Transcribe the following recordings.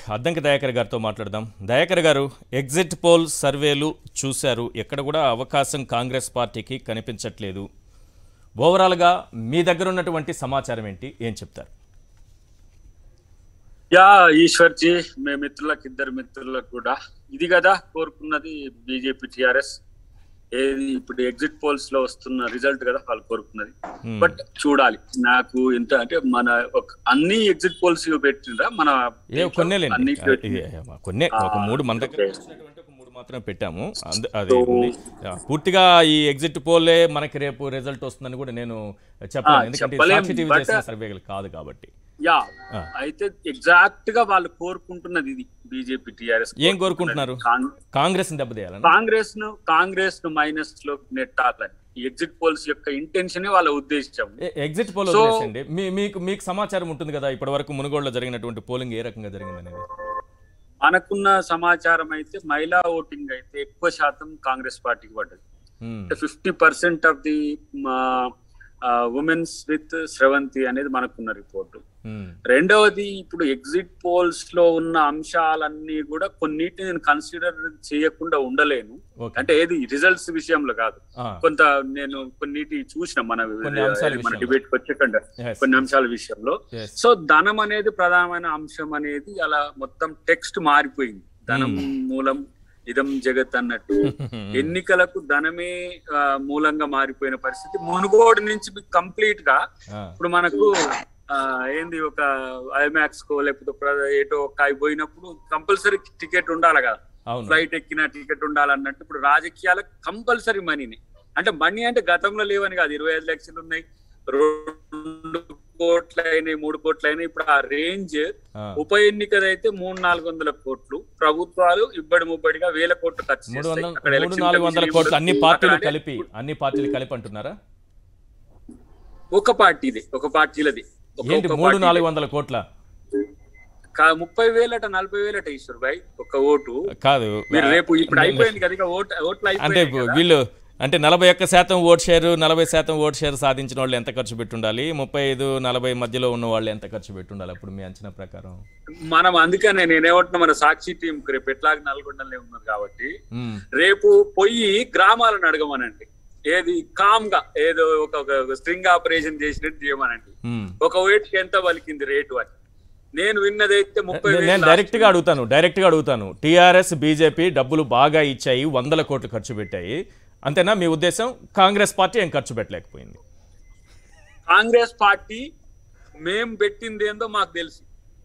అద్దంకి దయాకర్ గారితో మాట్లాడదాం దయాకర్ గారు ఎగ్జిట్ పోల్ సర్వేలు చూశారు ఎక్కడ కూడా అవకాశం కాంగ్రెస్ పార్టీకి కనిపించట్లేదు ఓవరాల్గా మీ దగ్గర ఉన్నటువంటి సమాచారం ఏంటి ఏం చెప్తారు యా ఈశ్వర్ జీ మీ మిత్రులకు ఇద్దరు మిత్రులకు కూడా ఇది కదా కోరుకున్నది బీజేపీ టిఆర్ఎస్ ఏది ఇప్పుడు ఎగ్జిట్ పోల్స్ లో వస్తున్న రిజల్ట్ కదా వాళ్ళు కోరుకున్నది Hmm. బట్ చూడాలి నాకు ఇంత అంటే మన ఒక అన్ని ఎగ్జిట్ పోల్స్ పెట్టిండ్రా మన ఏ కొన్నేలేండి అన్ని ఆ, ఏ, ఏ, కొన్నే ఒక మూడు మన దగ్గర వచ్చినటువంటి ఒక మూడు మాత్రమే పెట్టాము అంద- అది ఉంది. ఆ, పూర్తిగా ఈ ఎగ్జిట్ పోలే మనకి రేపు రిజల్ట్ వస్తుందని కూడా నేను చెప్పలేను ఆ, ఎందుకంటే చెప్పలేం, సాక్షి టీవీ but- చేసిన సర్వేలు కాదు కాబట్టి యా ఆ. అయితే ఎగ్జాక్ట్ గా వాళ్ళు కోరుకుంటున్నది ఇది బీజేపీ టిఆర్ఎస్ ఏం కోరుకుంటున్నారు కాంగ్రెస్ ని దెబ్బతీయాలని కాంగ్రెస్ ను కాంగ్రెస్ ను మైనస్ లో నెట్టాలని ఈ ఎగ్జిట్ పోల్స్ యొక్క ఇంటెన్షన్ వాళ్ళ ఉద్దేశం ఏ- ఎగ్జిట్ పోల్ So- వదిలేసండి మీ మీకు మీకు సమాచారం ఉంటుంది కదా ఇప్పటి వరకు మునుగోడులో జరిగినటువంటి పోలింగ్ ఏ రకంగా జరిగిందనేది మనకున్న సమాచారం అయితే మహిళా ఓటింగ్ అయితే ఎక్కువ శాతం కాంగ్రెస్ పార్టీకి పడ్డది ఉమ్, అంటే fifty percent of the women's with Sravanthi అనేది మనకున్న రిపోర్టు ఉమ్, రెండవది ఇప్పుడు ఎగ్జిట్ పోల్స్ లో ఉన్న అంశాలన్నీ కూడా కొన్నిటిని నేను కన్సిడర్ చేయకుండా ఉండలేను ఓకే అంటే ఏది రిజల్ట్స్ విషయంలో కాదు ఆ, కొంత నేను కొన్నిటి చూసిన మన కొన్ని అంశాల మన విషయంలో. డిబేట్ వచ్చేకుండా yes, కొన్ని అంశాల విషయంలో yes. సో ధనం అనేది ప్రధానమైన అంశం అనేది అలా మొత్తం టెక్స్ట్ మారిపోయింది ధనం మూలం ఇదం జగత్ అన్నట్టు ఎన్నికలకు ధనమే ఆ, మూలంగా మారిపోయిన పరిస్థితి మునుగోడు నుంచి కంప్లీట్ గా ఆ, ఇప్పుడు మనకు ఆ, ఏంది ఒక ఐమాక్స్ కో లేకపోతే ప్ర- ఏటో ఒక పోయినప్పుడు కంపల్సరీ టికెట్ ఉండాలి కదా అవును ఫ్లైట్ ఎక్కిన టికెట్ ఉండాలన్నట్టు ఇప్పుడు రాజకీయాలకు కంపల్సరీ మనీని అంటే మనీ అంటే గతంలో లేవని కాదు ఇరవై ఐదు లక్షలు ఉన్నాయి రెండు కోట్లు అయినాయి మూడు కోట్లు అయినాయి ఇప్పుడు ఆ రేంజ్ ఆ, ఉప ఎన్నికదైతే మూడు నాలుగు వందల కోట్లు ప్రభుత్వాలు ఇబ్బడి ముబ్బడిగా వేల కోట్లు ఖర్చు మూడు చేస్తాయి. వందల అక్కడ మూడు ఎలక్షన్ నాలుగు వందల కమిషన్ కోట్లు అన్ని ఏముండదు. పార్టీలు అక్కడ కలిపి అన్ని పార్టీలు కలిపి అంటున్నారా ఒక పార్టీది ఒక పార్టీలది ఒక- ఏంటి ఒక మూడు పార్టీది. నాలుగు వందల కోట్ల కా- ముప్పై వేలట నలభై వేలట ఈశ్వర్ భాయ్ ఒక ఓటు కాదు మీరు రేపు ఇప్పుడు అయిపోయింది కదా ఇక ఓటు ఓట్లు అంటే అయిపోయింది కదా. వీళ్ళు అంటే నలభై ఒక్క శాతం ఓట్ షేర్ నలభై శాతం ఓట్ షేర్ సాధించిన వాళ్ళు ఎంత ఖర్చు పెట్టుండాలి ముప్పై ఐదు నలభై మధ్యలో ఉన్న వాళ్ళు ఎంత ఖర్చు పెట్టుండాలి అప్పుడు మీ అంచనా ప్రకారం మనం అందుకనే నేనేమంటున్నా మన సాక్షి టీం రేపు ఎట్లాగ నల్గొండలే ఉన్నారు కాబట్టి ఉమ్, రేపు పోయి గ్రామాలను అడగమనండి ఏది కామ్ గా ఏదో ఒక ఒక స్ట్రింగ్ ఆపరేషన్ చేసినట్టు చేయమనండి ఉమ్. ఒక ఓటుకి ఎంత పలికింది రేటు అని నేను విన్నదైతే ముప్పై నే- వేలు నేను last డైరెక్ట్ గా అడుగుతాను డైరెక్ట్ గా అడుగుతాను టీఆర్ఎస్ బీజేపీ డబ్బులు బాగా ఇచ్చాయి వందల కోట్లు ఖర్చు పెట్టాయి అంతేనా మీ ఉద్దేశం కాంగ్రెస్ పార్టీ ఏం ఖర్చు పెట్టలేకపోయింది కాంగ్రెస్ పార్టీ మేం పెట్టింది ఏందో మాకు తెలుసు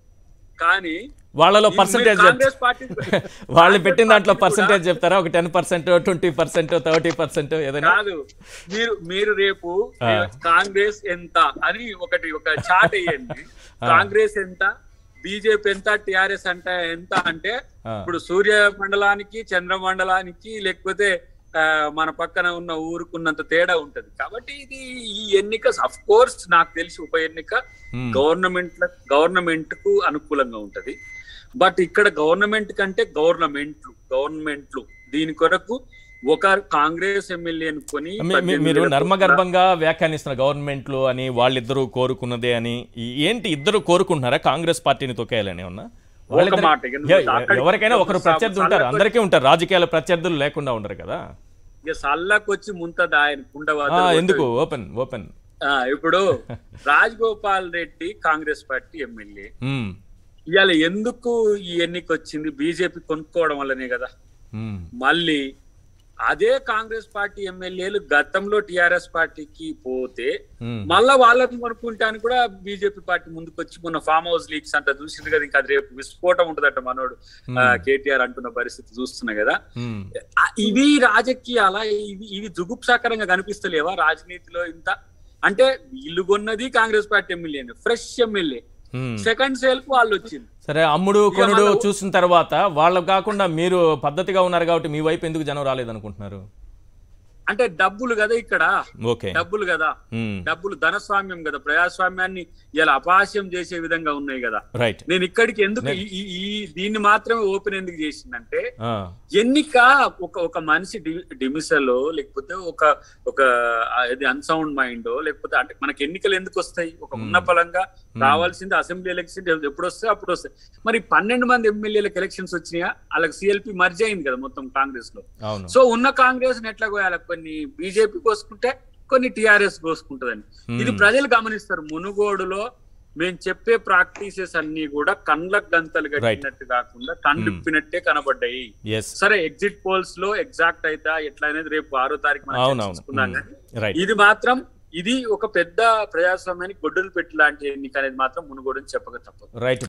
కానీ వాళ్ళలో ఈ పర్సంటేజ్ కాంగ్రెస్ పార్టీ వాళ్ళు పెట్టిన దాంట్లో పర్సంటేజ్ చెప్తారా ఒక ten percent twenty percent thirty percent ఏదైనా కాదు మీరు మీరు రేపు ఆ. కాంగ్రెస్ ఎంత అని ఒకటి ఒక చాట్ వేయండి కాంగ్రెస్ ఎంత బీజేపీ ఎంత టిఆర్ఎస్ అంటే ఎంత అంటే ఆ. ఇప్పుడు సూర్య మండలానికి చంద్ర మండలానికి లేకపోతే ఆ, మన పక్కన ఉన్న ఊరుకున్నంత తేడా ఉంటది కాబట్టి ఇది ఈ ఎన్నిక అఫ్ కోర్స్ నాకు తెలిసి ఉప ఎన్నిక Hmm. గవర్నమెంట్ గవర్నమెంట్ కు అనుకూలంగా ఉంటది బట్ ఇక్కడ గవర్నమెంట్ కంటే గవర్నమెంట్లు గవర్నమెంట్లు దీని కొరకు ఒక కాంగ్రెస్ ఎమ్మెల్యేని కొని మీ- మీ- పద్దెనిమిది మీరు వేల నర్మగర్భంగా వ్యాఖ్యానిస్తున్న గవర్నమెంట్లు అని వాళ్ళిద్దరూ కోరుకున్నదే అని ఈ- ఏంటి ఇద్దరు కోరుకుంటున్నారా కాంగ్రెస్ పార్టీని తొక్కేయాలని ఉన్నా వాళ్ళిద్దరు- మాట, ఇక ఎ- ఎ- అక్కడికి ఎవరికైనా ఒకరు ప్రత్యర్థి ఉంటారు సల్లకొచ్చి- అందరికీ ఉంటారు రాజకీయాల ప్రత్యర్థులు లేకుండా ఉండరు కదా ఇక సల్లకొచ్చి ముంతద ఆయన ఆ, కుండవాత ఎందుకు ఓపెన్ ఓపెన్ ఇప్పుడు రాజగోపాల్ రెడ్డి కాంగ్రెస్ పార్టీ ఎమ్మెల్యే ఉమ్, ఇవాళ ఎందుకు ఈ ఎన్నిక వచ్చింది బీజేపీ కొనుక్కోవడం వల్లనే కదా ఉమ్, మళ్ళీ అదే కాంగ్రెస్ పార్టీ ఎమ్మెల్యేలు గతంలో టిఆర్ఎస్ పార్టీకి పోతే ఉమ్. మళ్ళా వాళ్ళని కొనుక్కుంటానికి కూడా బీజేపీ పార్టీ ముందుకు వచ్చి మొన్న ఫామ్ హౌస్ లీక్స్ అంట చూసింది కదా ఇంకా అది రేపు విస్ఫోటం ఉంటదట మనోడు ఆ, కేటీఆర్ అంటున్న పరిస్థితి చూస్తున్నా కదా ఉమ్. ఆ, ఇవి రాజకీయాల ఇవి ఇవి జుగుప్సాకరంగా కనిపిస్తలేవా రాజనీతిలో ఇంత అంటే వీళ్ళు కొన్నది Congress party MLA fresh MLA ఉమ్. సెకండ్ సేల్ కు వాళ్ళు వచ్చింది సరే అమ్ముడు కొనుడు మళ్ళా- చూసిన తర్వాత వాళ్ళకు కాకుండా మీరు పద్ధతిగా ఉన్నారు కాబట్టి మీ వైపు ఎందుకు జనం రాలేదనుకుంటున్నారు అంటే డబ్బులు కదా ఇక్కడ ఓకే డబ్బులు కదా మ్మ్. డబ్బులు ధనస్వామ్యం కదా ప్రజాస్వామ్యాన్ని ఇలా అపహాస్యం చేసే విధంగా ఉన్నాయి కదా రైట్ నేను ఇక్కడికి ఎందుకు ఈ- ఈ ఈ దీన్ని మాత్రమే ఓపెన్ ఎందుకు చేసిందంటే ఆ, ఎన్నిక ఒక ఒక మనిషి డిమిసలో లేకపోతే ఒక ఒక అది అన్సౌండ్ మైండ్ లేకపోతే అంటే మనకి ఎన్నికలు ఎందుకు వస్తాయి ఒక ఉన్న పలంగా రావాల్సింది అసెంబ్లీ ఎలక్షన్ ఎప్పుడు వస్తాయి అప్పుడు వస్తాయి మరి పన్నెండు మంది ఎమ్మెల్యేలకు ఎలక్షన్స్ వచ్చినాయా వాళ్ళకి సిఎల్పి మర్జ్ అయింది కదా మొత్తం కాంగ్రెస్ లో అవును సో ఉన్న కాంగ్రెస్ ఎట్లా కోయాలి కొన్ని బీజేపీ కోసుకుంటే కొన్ని టిఆర్ఎస్ కోసుకుంటదని ఇది ప్రజలు గమనిస్తారు మునుగోడులో మేము చెప్పే ప్రాక్టీసెస్ అన్ని కూడా కండ్లకు గంతలు కట్టినట్టు కాకుండా కండిప్పినట్టే కనబడ్డాయి ఎస్ సరే ఎగ్జిట్ పోల్స్ లో ఎగ్జాక్ట్ అయితే ఎట్లా అనేది రేపు ఆరో తారీఖు మనం అవునవును చర్చించుకుందాం కానీ రైట్ ఇది మాత్రం ఇది ఒక పెద్ద ప్రజాస్వామ్యానికి గొడ్డలు పెట్టి లాంటి ఎన్నిక అనేది మాత్రం మునుగోడని చెప్పక తప్పదు రైట్